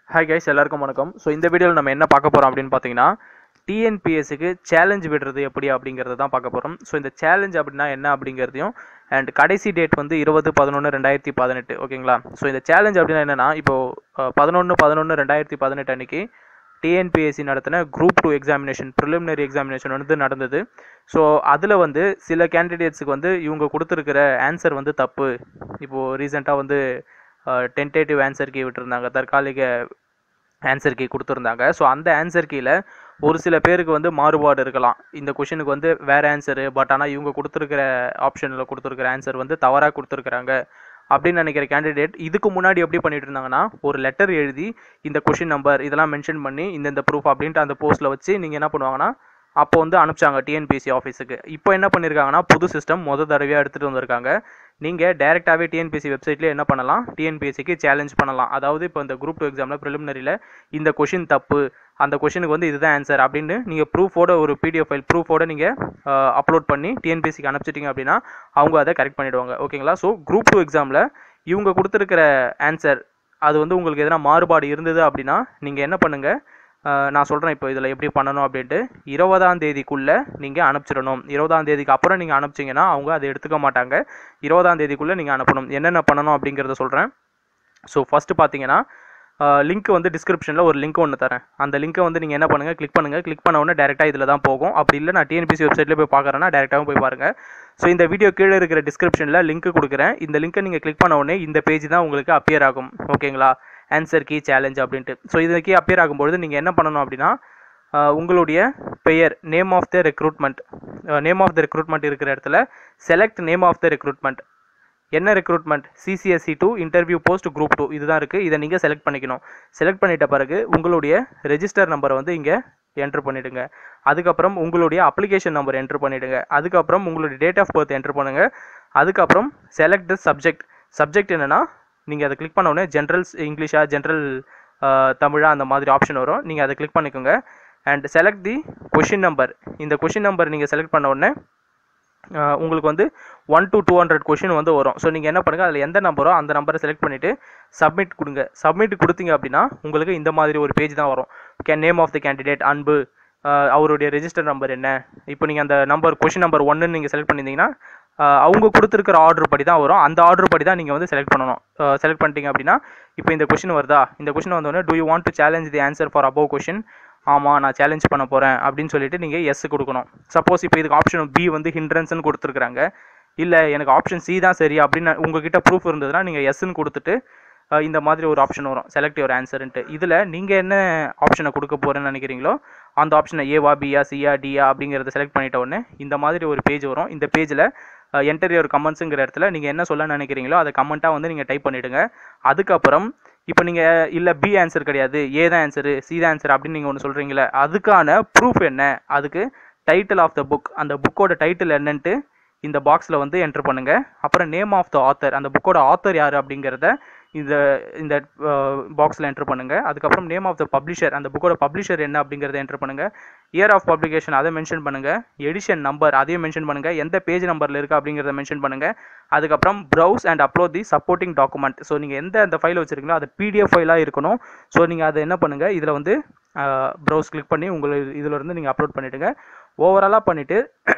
hi guys எல்லாருக்கும் வணக்கம் so இந்த வீடியோவில் நம்ம என்ன பார்க்க போகிறோம் அப்படின்னு பார்த்தீங்கன்னா டிஎன்பிஎஸ்சிக்கு சேலஞ்ச் விடுறது எப்படி அப்படிங்கிறத தான் பார்க்க போகிறோம் ஸோ இந்த சேலஞ்ச் அப்படின்னா என்ன அப்படிங்கிறதையும் அண்ட் கடைசி டேட் வந்து இருபது பதினொன்று ரெண்டாயிரத்தி பதினெட்டு ஓகேங்களா ஸோ இந்த சேலஞ்ச் அப்படின்னா என்னென்னா இப்போது பதினொன்று பதினொன்று ரெண்டாயிரத்தி பதினெட்டு அன்னைக்கு டிஎன்பிஎஸ்சி நடத்தின group two examination preliminary examination வந்து நடந்தது ஸோ அதில் வந்து சில கேண்டிடேட்ஸுக்கு வந்து இவங்க கொடுத்துருக்கிற ஆன்சர் வந்து தப்பு இப்போது ரீசெண்டாக வந்து டென்டேட்டிவ் ஆன்சர் கீ விட்டுருந்தாங்க தற்காலிக ஆன்சர் கீ கொடுத்துருந்தாங்க ஸோ அந்த ஆன்சர் கீழ ஒரு சில பேருக்கு வந்து மாறுபாடு இருக்கலாம் இந்த கொஷினுக்கு வந்து வேறு ஆன்சரு பட் ஆனால் இவங்க கொடுத்துருக்கிற ஆப்ஷனில் கொடுத்துருக்கிற ஆன்சர் வந்து தவறாக கொடுத்துருக்குறாங்க அப்படின்னு நினைக்கிற கேண்டிடேட் இதுக்கு முன்னாடி எப்படி பண்ணிட்டு இருந்தாங்கன்னா ஒரு லெட்டர் எழுதி இந்த கொஷின் நம்பர் இதெல்லாம் மென்ஷன் பண்ணி இந்த இந்த ப்ரூஃப் அப்படின்ட்டு அந்த போஸ்ட்டில் வச்சு நீங்கள் என்ன பண்ணுவாங்கன்னா அப்போ வந்து அனுப்பிச்சாங்க டிஎன்பிஎஸ்சி ஆஃபீஸுக்கு இப்போ என்ன பண்ணியிருக்காங்கன்னா புது சிஸ்டம் முத தடவையாக எடுத்துகிட்டு வந்திருக்காங்க நீங்கள் டேரெக்டாகவே டிஎன்பிஎஸ்சி வெப்சைட்லேயே என்ன பண்ணலாம் டிஎன்பிஎஸ்சிக்கு சேலஞ்ச் பண்ணலாம் அதாவது இப்போ இந்த குரூப் டூ எக்ஸாமில் ப்ரிலிமினரியில் இந்த கொஷின் தப்பு அந்த கொஷினுக்கு வந்து இதுதான் ஆன்சர் அப்படின்னு நீங்கள் ப்ரூஃபோட ஒரு பிடிஎஃப் ஃபைல் ப்ரூஃபோட நீங்கள் அப்லோட் பண்ணி டிஎன்பிஎஸ்சிக்கு அனுப்பிச்சிட்டிங்க அப்படின்னா அவங்க அதை கரெக்ட் பண்ணிவிடுவாங்க ஓகேங்களா ஸோ குரூப் டூ எக்ஸாமில் இவங்க கொடுத்துருக்கிற ஆன்சர் அது வந்து உங்களுக்கு எதனா மாறுபாடு இருந்தது அப்படின்னா நீங்கள் என்ன பண்ணுங்கள் நான் சொல்கிறேன் இப்போ இதில் எப்படி பண்ணணும் அப்படின்ட்டு இருபதாம் தேதிக்குள்ளே நீங்கள் அனுப்பிச்சிடணும் இருபதாம் தேதிக்கு அப்புறம் நீங்கள் அனுப்பிச்சிங்கன்னா அவங்க அதை எடுத்துக்க மாட்டாங்க இருபதாம் தேதிக்குள்ளே நீங்கள் அனுப்பணும் என்னென்ன பண்ணணும் அப்படிங்கிறத சொல்கிறேன் ஸோ ஃபஸ்ட்டு பார்த்தீங்கன்னா லிங்க் வந்து டிஸ்கிரிப்ஷனில் ஒரு லிங்க் ஒன்று தரேன் அந்த லிங்க்கை வந்து நீங்கள் என்ன பண்ணுங்கள் கிளிக் பண்ணுங்கள் கிளிக் பண்ண உடனே டேரெக்டாக இதில் தான் போகும் அப்படி இல்லை நான் டிஎன்பிசி வெப்சைட்டில் போய் பார்க்குறேன்னா டேரெக்டாகவும் போய் பாருங்கள் ஸோ இந்த வீடியோ கீழே இருக்கிற டிஸ்கிரிப்ஷனில் லிங்க் கொடுக்குறேன் இந்த லிங்க்கை நீங்கள் கிளிக் பண்ண உடனே இந்த பேஜ் தான் உங்களுக்கு அப்பியர் ஆகும் ஓகேங்களா ஆன்சர் கீ சேலஞ்ச் அப்படின்ட்டு ஸோ இது கீ அப்பியர் ஆகும்பொழுது நீங்கள் என்ன பண்ணணும் அப்படின்னா உங்களுடைய பெயர் name of the recruitment name of the recruitment இருக்கிற இடத்துல select name of the recruitment என்ன recruitment CCSC two interview post group two இதுதான் இருக்குது இதை நீங்கள் செலக்ட் பண்ணிக்கணும் செலக்ட் பண்ணிட்ட பிறகு உங்களுடைய ரெஜிஸ்டர் நம்பரை வந்து இங்கே என்ட்ரு பண்ணிவிடுங்க அதுக்கப்புறம் உங்களுடைய அப்ளிகேஷன் நம்பர் என்ட்ரு பண்ணிவிடுங்க அதுக்கப்புறம் உங்களுடைய டேட் ஆஃப் பர்த் என்ட்ரு பண்ணுங்கள் அதுக்கப்புறம் செலக்ட் த சப்ஜெக்ட் சப்ஜெக்ட் என்னென்னா நீங்கள் அதை கிளிக் பண்ண உடனே ஜென்ரல் இங்கிலீஷா ஜென்ரல் தமிழா அந்த மாதிரி ஆப்ஷன் வரும் நீங்கள் அதை கிளிக் பண்ணிக்கோங்க and select the question number இந்த கொஷின் நம்பர் நீங்கள் செலக்ட் பண்ண உடனே உங்களுக்கு வந்து one to two hundred question வந்து வரும் ஸோ நீங்கள் என்ன பண்ணுங்கள் அதில் எந்த நம்பரோ அந்த நம்பரை செலக்ட் பண்ணிவிட்டு சப்மிட் கொடுங்க சப்மிட் கொடுத்தீங்க அப்படின்னா உங்களுக்கு இந்த மாதிரி ஒரு பேஜ் தான் வரும் K name of the candidate Anbu அவருடைய ரெஜிஸ்டர் நம்பர் என்ன இப்போ நீங்கள் அந்த நம்பர் கொஷின் நம்பர் ஒன்னு நீங்கள் செலக்ட் பண்ணியிருந்தீங்கன்னா அவங்க கொடுத்துருக்கிற ஆர்டர் படி தான் வரும் அந்த ஆர்டர் படி தான் நீங்கள் வந்து செலக்ட் பண்ணணும் செலக்ட் பண்ணிட்டீங்க அப்படின்னா இப்போ இந்த கொஷின் வருதா இந்த கொஷின் வந்தோடனே do you want to challenge the answer for above question ஆமாம் நான் சேலஞ்ச் பண்ண போகிறேன் அப்படின்னு சொல்லிட்டு நீங்கள் எஸ் கொடுக்கணும் சப்போஸ் இப்போ இதுக்கு ஆப்ஷன் பி வந்து ஹிண்ட்ரன்ஸ்னு கொடுத்துருக்குறாங்க இல்லை எனக்கு ஆப்ஷன் சி தான் சரி அப்படின்னு உங்ககிட்ட ப்ரூஃப் இருந்ததுன்னா நீங்கள் எஸ்ன்னு கொடுத்துட்டு இந்த மாதிரி ஒரு ஆப்ஷன் வரும் செலக்ட் யுவர் ஆன்சர்ன்ட்டு இதில் நீங்கள் என்ன ஆப்ஷனை கொடுக்க போகிறேன்னு நினைக்கிறீங்களோ அந்த ஆப்ஷனை ஏவா பியா சியா டியா அப்படிங்கிறத செலக்ட் பண்ணிட்ட உடனே இந்த மாதிரி ஒரு பேஜ் வரும் இந்த பேஜில் என்டர் யுவர் கமெண்ட்ஸுங்கிற இடத்துல நீங்கள் என்ன சொல்ல நினைக்கிறீங்களோ அதை கமெண்ட்டாக வந்து நீங்கள் டைப் பண்ணிவிடுங்க அதுக்கப்புறம் இப்போ நீங்கள் இல்லை பி ஆன்சர் கிடையாது ஏ தான் ஆன்சரு சி தான் ஆன்சர் அப்படின்னு நீங்கள் ஒன்று சொல்கிறீங்களே அதுக்கான ப்ரூஃப் என்ன அதுக்கு டைட்டில் ஆஃப் த புக் அந்த புக்கோட டைட்டில் என்னன்ட்டு இந்த பாக்ஸில் வந்து என்ட்ரு பண்ணுங்கள் அப்புறம் நேம் ஆஃப் த ஆத்தர் அந்த புக்கோட ஆத்தர் யார் அப்படிங்கிறத இந்த இந்த பாக்ஸில் என்ட்ரு பண்ணுங்கள் அதுக்கப்புறம் நேம் ஆஃப் த பப்ளிஷர் அந்த புக்கோட பப்ளிஷர் என்ன அப்படிங்கிறத என்ட்ரு பண்ணுங்கள் இயர் ஆஃப் பப்ளிகேஷன் அதை மென்ஷன் பண்ணுங்கள் எடிஷன் நம்பர் அதையும் மென்ஷன் பண்ணுங்கள் எந்த பேஜ் நம்பரில் இருக்குது அப்படிங்கிறத மென்ஷன் பண்ணுங்கள் அதுக்கப்புறம் browse and upload the supporting document so நீங்கள் எந்த அந்த ஃபைல் வச்சுருக்கீங்களோ அது பிடிஎஃப் ஃபைலாக இருக்கணும் ஸோ நீங்கள் அதை என்ன பண்ணுங்கள் இதில் வந்து ப்ரௌஸ் கிளிக் பண்ணி உங்களுக்கு இதில் இருந்து நீங்கள் அப்லோட் பண்ணிவிடுங்க ஓவராலாக பண்ணிவிட்டு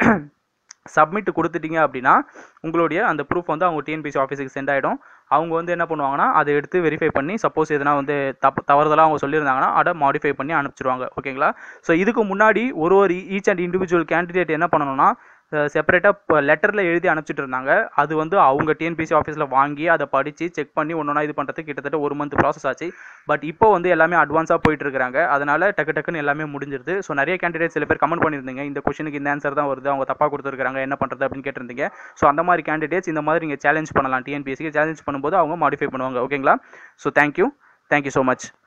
சப்மிட் கொடுத்துட்டீங்க அப்படின்னா உங்களுடைய அந்த ப்ரூஃப் வந்து அவங்க டிஎன்பிசி ஆஃபீஸுக்கு சென்ட் ஆகிடும் அவங்க வந்து என்ன பண்ணுவாங்கன்னா அதை எடுத்து வெரிஃபை பண்ணி சப்போஸ் எதனா வந்து தப்பு தவறுதலாக அவங்க சொல்லியிருந்தாங்கன்னா அதை மாடிஃபை பண்ணி அனுப்பிச்சிருவாங்க ஓகேங்களா ஸோ இதுக்கு முன்னாடி ஒரு ஒரு ஈச் அண்ட் இண்டிவிஜுவல் கேண்டிடேட் என்ன பண்ணணும்னா செப்பரேட்டாக இப்போ லெட்டரில் எழுதி அனுப்பிச்சிட்டு இருந்தாங்க அது வந்து அவங்க டிஎன்பிசி ஆஃபீஸில் வாங்கி அதை படித்து செக் பண்ணி ஒன்றா இது பண்ணுறதுக்கு கிட்டத்தட்ட ஒரு மந்த் ப்ராசஸ் ஆச்சு பட் இப்போ வந்து எல்லாமே அட்வான்ஸாக போயிட்டு இருக்காங்க அதனால் டக்கு டக்குன்னு எல்லாமே முடிஞ்சிருது ஸோ நிறைய கேண்டிடேட் சில பேர் கமெண்ட் பண்ணியிருந்தீங்க இந்த கொஷனுக்கு இந்த ஆன்சர் தான் வருது அவங்க தப்பாக கொடுத்துருக்காங்க என்ன பண்ணுறது அப்படின்னு கேட்டிருந்தீங்க ஸோ அந்த மாதிரி கேண்டிடேட்ஸ் இந்த மாதிரி நீங்கள் சேலஞ்ச் பண்ணலாம் டிஎன்பிஎஸ்சிக்கு சேலஞ்ச் பண்ணும்போது அவங்க மாடிஃபை பண்ணுவாங்க ஓகேங்களா so thank you thank you so much